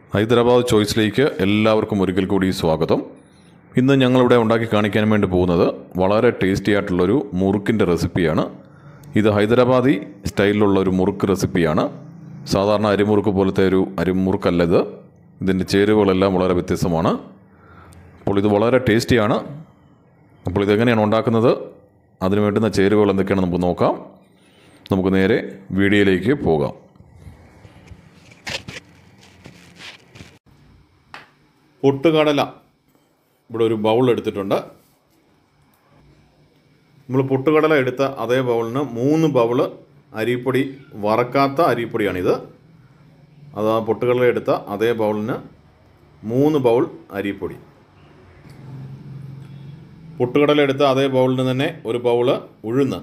ഹൈദരാബാദ് ചോയ്സിലേക്ക് എല്ലാവർക്കും ഒരിക്കൽ കൂടി സ്വാഗതം ഇന്ന് ഞങ്ങളിവിടെ ഉണ്ടാക്കി കാണിക്കാൻ വേണ്ടി പോകുന്നത് വളരെ ടേസ്റ്റി ആയിട്ടുള്ളൊരു മുറുക്കിൻ്റെ റെസിപ്പിയാണ് ഇത് ഹൈദരാബാദി സ്റ്റൈലിലുള്ള ഒരു മുറുക്ക് റെസിപ്പിയാണ് സാധാരണ അരിമുറുക്ക് പോലത്തെ ഒരു അരിമുറുക്കല്ല ഇത് ഇതിൻ്റെ ചേരുവകളെല്ലാം വളരെ വ്യത്യസ്തമാണ് അപ്പോൾ ഇത് വളരെ ടേസ്റ്റിയാണ് അപ്പോൾ ഇതെങ്ങനെയാണ് ഉണ്ടാക്കുന്നത് അതിന് വേണ്ടുന്ന ചേരുവകൾ എന്തൊക്കെയാണ് നമുക്ക് നോക്കാം നമുക്ക് നേരെ വീഡിയോയിലേക്ക് പോകാം പൊട്ടുകടല ഇവിടെ ഒരു ബൗൾ എടുത്തിട്ടുണ്ട് നമ്മൾ പൊട്ടുകടല എടുത്ത അതേ ബൗളിന് മൂന്ന് ബൗള് അരിപ്പൊടി വറക്കാത്ത അരിപ്പൊടിയാണിത് അത് ആ പൊട്ടുകടല എടുത്ത അതേ ബൗളിന് മൂന്ന് ബൗൾ അരിപ്പൊടി പൊട്ടുകടല എടുത്ത അതേ ബൗളിന് തന്നെ ഒരു ബൗള് ഉഴുന്ന്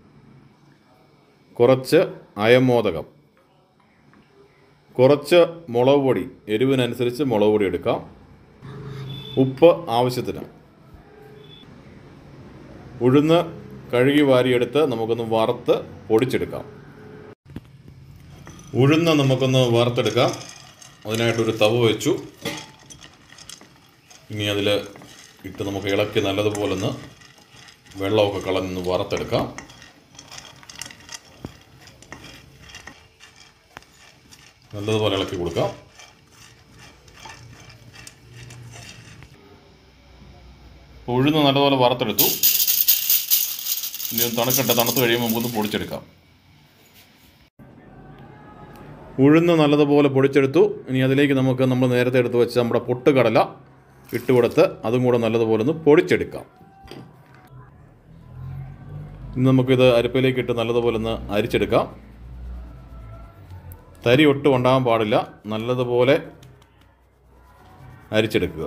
കുറച്ച് അയമോദകം കുറച്ച് മുളക് പൊടി എരിവിനനുസരിച്ച് മുളക് പൊടി എടുക്കാം ഉപ്പ് ആവശ്യത്തിന് ഉഴുന്ന് കഴുകി വാരിയെടുത്ത് നമുക്കൊന്ന് വറുത്ത് പൊടിച്ചെടുക്കാം ഉഴുന്ന് നമുക്കൊന്ന് വറുത്തെടുക്കാം അതിനായിട്ടൊരു തവ വെച്ചു ഇനി അതിൽ ഇട്ട് നമുക്ക് ഇളക്കി നല്ലതുപോലെ ഒന്ന് വെള്ളമൊക്കെ കളഞ്ഞൊന്ന് വറുത്തെടുക്കാം നല്ലതുപോലെ ഇളക്കി കൊടുക്കാം ഉഴുന്ന് നല്ലപോലെ വറുത്തെടുത്തു ഇനി ഒന്ന് തണുക്കട്ടെ തണുത്ത് കഴിയുമ്പോൾ നമുക്കൊന്ന് പൊടിച്ചെടുക്കാം ഉഴുന്ന് നല്ലതുപോലെ പൊടിച്ചെടുത്തു ഇനി അതിലേക്ക് നമുക്ക് നമ്മൾ നേരത്തെ എടുത്ത് വെച്ച നമ്മുടെ പൊട്ടുകടല ഇട്ട് കൊടുത്ത് അതും കൂടെ നല്ലതുപോലെ ഒന്ന് പൊടിച്ചെടുക്കാം ഇനി നമുക്കിത് അരിപ്പയിലേക്ക് ഇട്ട് നല്ലതുപോലെ ഒന്ന് അരിച്ചെടുക്കാം തരി ഒട്ടും ഉണ്ടാകാൻ പാടില്ല നല്ലതുപോലെ അരിച്ചെടുക്കുക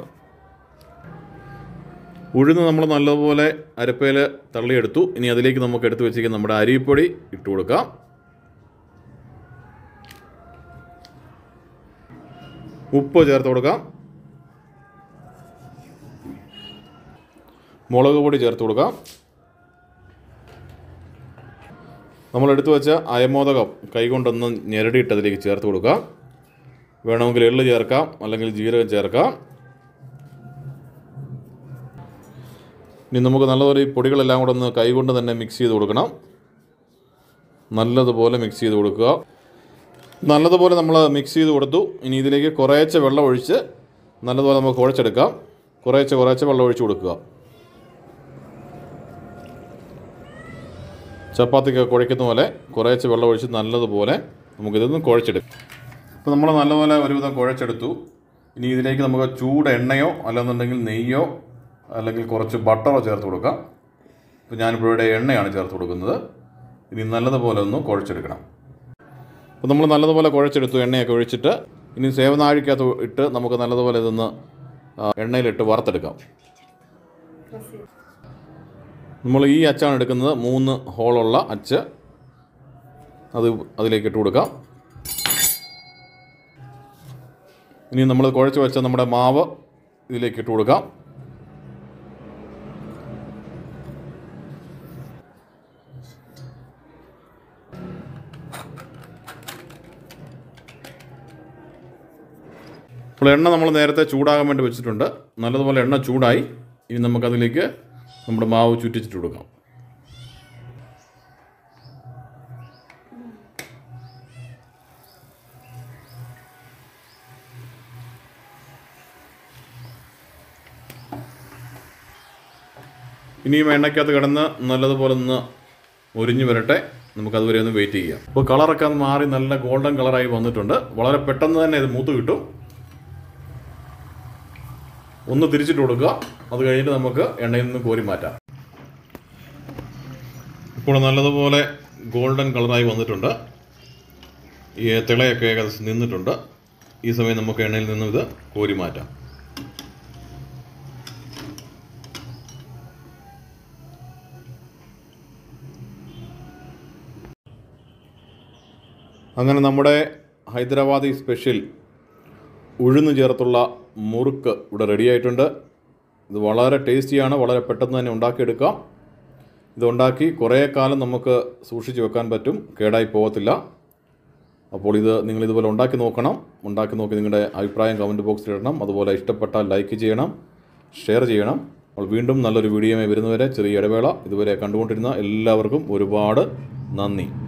ഉഴുന്ന് നമ്മൾ നല്ലതുപോലെ അരപ്പയിൽ തള്ളിയെടുത്ു ഇനി അതിലേക്ക് നമുക്ക് എടുത്തു വെച്ചിരിക്കുന്ന നമ്മുടെ അരിപ്പൊടി ഇട്ട് കൊടുക്കാം ഉപ്പ് ചേർത്ത് കൊടുക്കാം മുളക് പൊടി ചേർത്ത് കൊടുക്കാം നമ്മൾ എടുത്തു വെച്ച അയമോദകം കൈകൊണ്ടൊന്ന് ഞെരടിയിട്ട് അതിലേക്ക് ചേർത്ത് കൊടുക്കാം വേണമെങ്കിൽ എള്ള് ചേർക്കാം അല്ലെങ്കിൽ ജീരകം ചേർക്കാം ഇനി നമുക്ക് നല്ലപോലെ ഈ പൊടികളെല്ലാം കൂടെ ഒന്ന് കൈകൊണ്ട് തന്നെ മിക്സ് ചെയ്ത് കൊടുക്കണം നല്ലതുപോലെ മിക്സ് ചെയ്ത് കൊടുക്കുക നല്ലതുപോലെ നമ്മൾ മിക്സ് ചെയ്ത് കൊടുത്തു ഇനി ഇതിലേക്ക് കുറേശ്ശെ വെള്ളം ഒഴിച്ച് നല്ലതുപോലെ നമുക്ക് കുഴച്ചെടുക്കാം കുറേശ്ശെ കുറേശ്ശെ വെള്ളം ഒഴിച്ച് കൊടുക്കുക ചപ്പാത്തിക്ക് കുഴയ്ക്കുന്ന പോലെ കുറേശ്ശെ വെള്ളം ഒഴിച്ച് നല്ലതുപോലെ നമുക്കിതൊന്ന് കുഴച്ചെടുക്കാം അപ്പോൾ നമ്മൾ നല്ലപോലെ ഒരുവിധം കുഴച്ചെടുത്തു ഇനി ഇതിലേക്ക് നമുക്ക് ചൂട് എണ്ണയോ അല്ലെന്നുണ്ടെങ്കിൽ നെയ്യോ അല്ലെങ്കിൽ കുറച്ച് ബട്ടറോ ചേർത്ത് കൊടുക്കാം ഇപ്പോൾ ഞാനിപ്പോൾ ഇവിടെ എണ്ണയാണ് ചേർത്ത് കൊടുക്കുന്നത് ഇനി നല്ലതുപോലെ ഒന്ന് കുഴച്ചെടുക്കണം അപ്പോൾ നമ്മൾ നല്ലതുപോലെ കുഴച്ചെടുത്തു എണ്ണയൊക്കെ ഒഴിച്ചിട്ട് ഇനി സേവനാഴിക്കകത്ത് ഇട്ട് നമുക്ക് നല്ലതുപോലെ ഇതൊന്ന് ആ, എണ്ണയിലിട്ട് വറുത്തെടുക്കാം നമ്മൾ ഈ അച്ചാണ് എടുക്കുന്നത് മൂന്ന് ഹോളുള്ള അച്ച് അത് അതിലേക്ക് ഇട്ട് കൊടുക്കാം ഇനി നമ്മൾ കുഴച്ച് വെച്ച നമ്മുടെ മാവ് ഇതിലേക്ക് ഇട്ട് കൊടുക്കാം അപ്പോൾ എണ്ണ നമ്മൾ നേരത്തെ ചൂടാകാൻ വേണ്ടി വെച്ചിട്ടുണ്ട് നല്ലതുപോലെ എണ്ണ ചൂടായി ഇനി നമുക്കതിലേക്ക് നമ്മുടെ മാവ് ചുറ്റിച്ചിട്ട് കൊടുക്കാം ഇനിയും എണ്ണയ്ക്കകത്ത് കിടന്ന് നല്ലതുപോലെ ഒന്ന് ഒരിഞ്ഞു വരട്ടെ നമുക്കതുവരെ ഒന്ന് വെയിറ്റ് ചെയ്യാം ഇപ്പോൾ കളറൊക്കെ ഒന്ന് മാറി നല്ല ഗോൾഡൻ കളറായി വന്നിട്ടുണ്ട് വളരെ പെട്ടെന്ന് തന്നെ ഇത് മൂത്ത് കിട്ടും ഒന്ന് തിരിച്ചിട്ട് കൊടുക്കുക അത് കഴിഞ്ഞിട്ട് നമുക്ക് എണ്ണയിൽ നിന്ന് കോരി മാറ്റാം ഇപ്പോൾ നല്ലതുപോലെ ഗോൾഡൻ കളറായി വന്നിട്ടുണ്ട് ഈ തിളയൊക്കെ ഏകദേശം നിന്നിട്ടുണ്ട് ഈ സമയം നമുക്ക് എണ്ണയിൽ നിന്നും ഇത് കോരി മാറ്റാം അങ്ങനെ നമ്മുടെ ഹൈദരാബാദി സ്പെഷ്യൽ ഉഴുന്ന് ചേർത്തുള്ള മുറുക്ക് ഇവിടെ റെഡിയായിട്ടുണ്ട് ഇത് വളരെ ടേസ്റ്റിയാണ് വളരെ പെട്ടെന്ന് തന്നെ ഉണ്ടാക്കിയെടുക്കാം ഇത് ഉണ്ടാക്കി കുറേ കാലം നമുക്ക് സൂക്ഷിച്ച് വെക്കാൻ പറ്റും കേടായി പോകത്തില്ല അപ്പോൾ ഇത് നിങ്ങൾ ഇതുപോലെ ഉണ്ടാക്കി നോക്കണം ഉണ്ടാക്കി നോക്കി നിങ്ങളുടെ അഭിപ്രായം കമൻറ്റ് ബോക്സിൽ ഇടണം അതുപോലെ ഇഷ്ടപ്പെട്ടാൽ ലൈക്ക് ചെയ്യണം ഷെയർ ചെയ്യണം അപ്പോൾ വീണ്ടും നല്ലൊരു വീഡിയോയുമായി വരുന്നവരെ ചെറിയ ഇടവേള ഇതുവരെ കണ്ടുകൊണ്ടിരുന്ന എല്ലാവർക്കും ഒരുപാട് നന്ദി